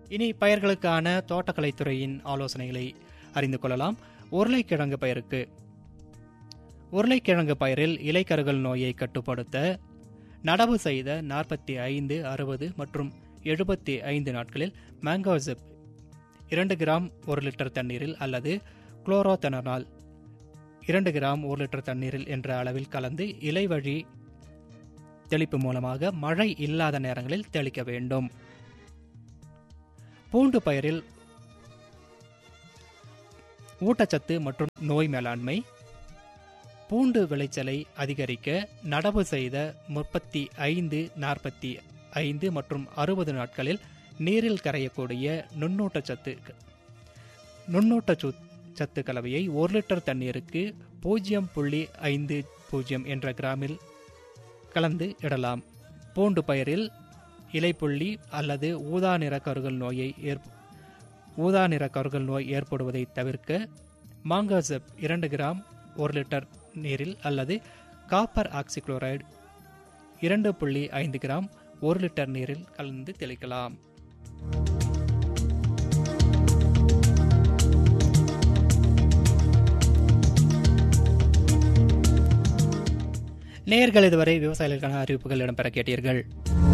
இனி பயிர்களுக்கான தோட்டக்கலைத்துறையின் ஆலோசனைகளை அறிந்து கொள்ளலாம் உருளைக்கிழங்கு பயிருக்கு உருளைக்கிழங்கு பயிரில் இலைக்கருகள் நோயை கட்டுப்படுத்த நடவு செய்த நாற்பத்தி ஐந்து அறுபது மற்றும் எழுபத்தி ஐந்து நாட்களில் மேங்கோசிப் இரண்டு கிராம் ஒரு லிட்டர் தண்ணீரில் அல்லது குளோரோதெனனால் இரண்டு கிராம் ஒரு லிட்டர் தண்ணீரில் என்ற அளவில் கலந்து இலை வழி தெளிப்பு மூலமாக மழை இல்லாத நேரங்களில் தெளிக்க வேண்டும் பூண்டு பயிரில் ஊட்டச்சத்து மற்றும் நோய் மேலாண்மை பூண்டு விளைச்சலை அதிகரிக்க நடவு செய்த முப்பத்தி ஐந்து நாற்பத்தி ஐந்து மற்றும் அறுபது நாட்களில் நீரில் கரையக்கூடிய நுண்ணூட்டச்சத்து நுண்ணூட்ட சத்து கலவையை ஒரு லிட்டர் தண்ணீருக்கு பூஜ்ஜியம் புள்ளி ஐந்து பூஜ்ஜியம் என்ற கிராமில் கலந்து இடலாம் பூண்டு பயிரில் இலைப்புள்ளி அல்லது ஊதா நிற கருகல் நோயை ஏற்ப ஊதா நிற கருகல் நோய் ஏற்படுவதை தவிர்க்க மாங்கோசெப் இரண்டு கிராம் ஒரு லிட்டர் நீரில் அல்லது காப்பர் ஆக்சிக்ளோரைடு இரண்டு புள்ளி ஐந்து கிராம் ஒரு லிட்டர் நீரில் கலந்து தெளிக்கலாம் நேர்கள் இதுவரை விவசாயிகளுக்கான அறிவிப்புகள் இடம்பெற கேட்டீர்கள்